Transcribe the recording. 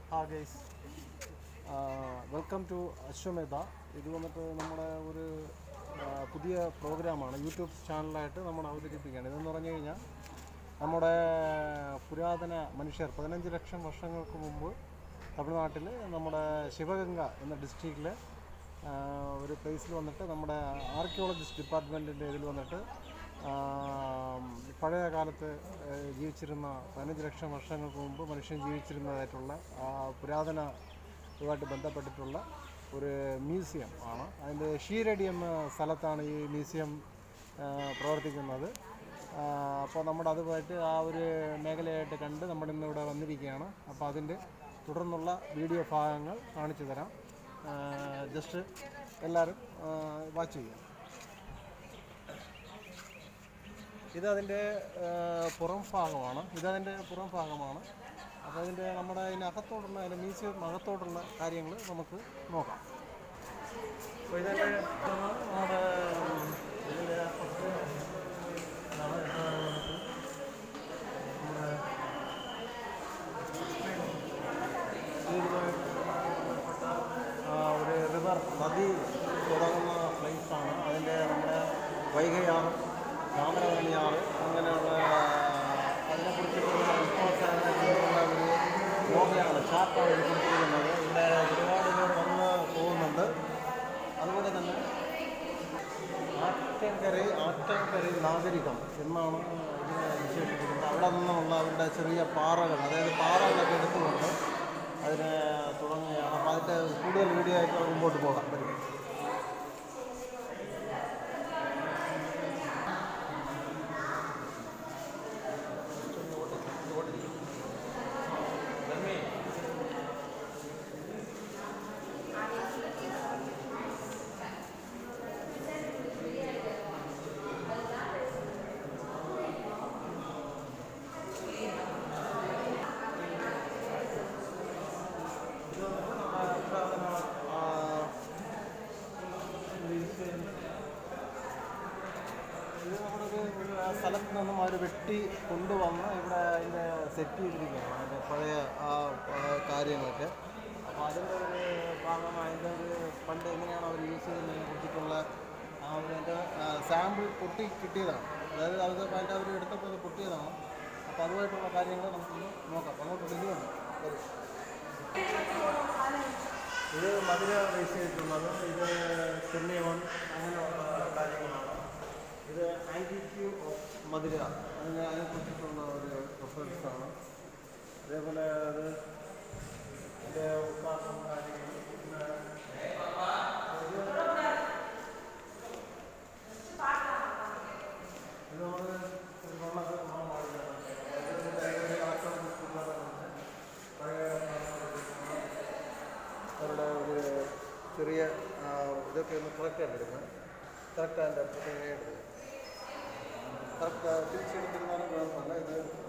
ഹാ guys welcome to Ashwamedha ഇത് വന്നിട്ട് നമ്മുടെ ഒരു ആ, പുതിയ പ്രോഗ്രാമാണ് യൂട്യൂബ് ചാനലായിട്ട് നമ്മൾ അവതരിപ്പിക്കുകയാണ് ഇതെന്ന് പറഞ്ഞു കഴിഞ്ഞാൽ നമ്മുടെ പുരാതന മനുഷ്യർ പതിനഞ്ച് ലക്ഷം വർഷങ്ങൾക്ക് മുമ്പ് തമിഴ്നാട്ടിൽ നമ്മുടെ ശിവഗംഗ എന്ന ഡിസ്ട്രിക്റ്റിൽ ഒരു പ്ലേസിൽ വന്നിട്ട് നമ്മുടെ ആർക്കിയോളജിസ്റ്റ് ഡിപ്പാർട്ട്മെൻറ്റിൻ്റെ ഇതിൽ വന്നിട്ട് ആ, പഴയ കാലത്ത് ആ, ജീവിച്ചിരുന്ന പതിനഞ്ച് ലക്ഷം വർഷങ്ങൾക്ക് മുമ്പ് മനുഷ്യൻ ജീവിച്ചിരുന്നതായിട്ടുള്ള ആ, പുരാതന ഇതുമായിട്ട് ബന്ധപ്പെട്ടിട്ടുള്ള ഒരു മ്യൂസിയം ആണ് അതിൻ്റെ ഷീരടി എന്ന സ്ഥലത്താണ് ഈ മ്യൂസിയം ആ, പ്രവർത്തിക്കുന്നത് ആ, അപ്പോൾ നമ്മുടെ അതുമായിട്ട് ആ ഒരു മേഖലയായിട്ട് കണ്ട് നമ്മൾ ഇന്ന് ഇവിടെ വന്നിരിക്കുകയാണ് അപ്പോൾ അതിൻ്റെ തുടർന്നുള്ള വീഡിയോ ഭാഗങ്ങൾ കാണിച്ചു തരാം ജസ്റ്റ് എല്ലാവരും വാച്ച് ചെയ്യാം ഇത് അതിൻ്റെ പുറം ഭാഗമാണ് ഇതതിൻ്റെ പുറം ഭാഗമാണ് അപ്പോൾ അതിൻ്റെ നമ്മുടെ അതിനകത്തോടുള്ള അതിൻ്റെ മ്യൂസിയം അകത്തോടുള്ള കാര്യങ്ങൾ നമുക്ക് നോക്കാം അപ്പോൾ ഇതിൻ്റെ നമ്മുടെ ഇതിൻ്റെ first ഇതാണ് ഇത് വന്നിട്ട് നമ്മുടെ ഇതുമായിട്ട് ബന്ധപ്പെട്ട ആ, ഒരു റിവർ നദി തുടങ്ങുന്ന പ്ലേസാണ് അതിൻ്റെ നമ്മുടെ വൈകയാറ് താമരവണിയാറ് അങ്ങനെയുള്ള അതിനെക്കുറിച്ചിട്ടുള്ള ഇൻഫോർമേഷനുള്ള ഒരു യോഗയാണ് ചാർട്ടാണ് ഇത് കൊടുത്തിരിക്കുന്നത് ഇവിടെ ഒരുപാട് പേർ വന്ന് പോകുന്നുണ്ട് അതുപോലെ തന്നെ ആറ്റങ്കരൈ ആറ്റങ്കരൈ നാഗരികം എന്നാണ് ഇതിനെ വിശേഷിപ്പിക്കുന്നത് അവിടെ നിന്നുള്ള അവരുടെ ചെറിയ പാറകൾ അതായത് പാറകളൊക്കെ എടുത്തുകൊണ്ട് അതിനെ തുടങ്ങുകയാണ് അപ്പോൾ അതിൻ്റെ കൂടുതൽ വീഡിയോ ആയിട്ട് നമുക്ക് മുമ്പോട്ട് പോകാം വരും ഇത് നമ്മുടെ ഒരു ഒരു ആ സ്ഥലത്ത് നിന്നും അവർ വെട്ടി കൊണ്ടുവന്ന് ഇവിടെ അതിൻ്റെ സെറ്റ് ചെയ്തിരിക്കുകയാണ് അതിൻ്റെ പഴയ ആ ആ കാര്യങ്ങളൊക്കെ അപ്പോൾ അതിൻ്റെ ഒരു ഭാഗമായി അതിൻ്റെ ഒരു പണ്ട് എങ്ങനെയാണ് അവർ യൂസ് ചെയ്യുന്നതിനെ കുറിച്ചിട്ടുള്ള ആ ഒരു അതിൻ്റെ സാമ്പിൾ പൊട്ടി കിട്ടിയതാണ് അതായത് അത് അതിൻ്റെ അവർ എടുത്തപ്പോൾ അത് പൊട്ടിയതാണ് അപ്പോൾ അതുമായിട്ടുള്ള കാര്യങ്ങൾ നമുക്കൊന്ന് നോക്കാം അപ്പോൾ അങ്ങോട്ട് ഇതുണ്ട് വരും ഇത് മധുര ബേസ് ചെയ്തിട്ടുള്ളത് ഇത് ചെന്നൈവൺ അങ്ങനെയുള്ള കാര്യങ്ങളാണ് ഇത് ആൻറ്റിറ്റ്യൂ ഓഫ് മധുര അതിന് അതിനെക്കുറിച്ചിട്ടുള്ള ഒരു റെഫറൻസ് ആണ് അതേപോലെ അത് ഇതിൻ്റെ ഉദ്ഘാടനം കാര്യങ്ങൾ പിന്നെ ഇത് ഇത് നമ്മൾ ഒരു വെള്ളത്തിൽ നമ്മൾ പഴയ അവരുടെ ഒരു ചെറിയ ആ, ഇതൊക്കെ ഒന്ന് കറക്റ്റ് ആയിട്ട് എടുക്കണം കറക്റ്റ് അതിൻ്റെ എടുക്കണം കറക്റ്റ് തിരിച്ചെടുത്തിരുന്നാലും കുഴപ്പമില്ല ഇത്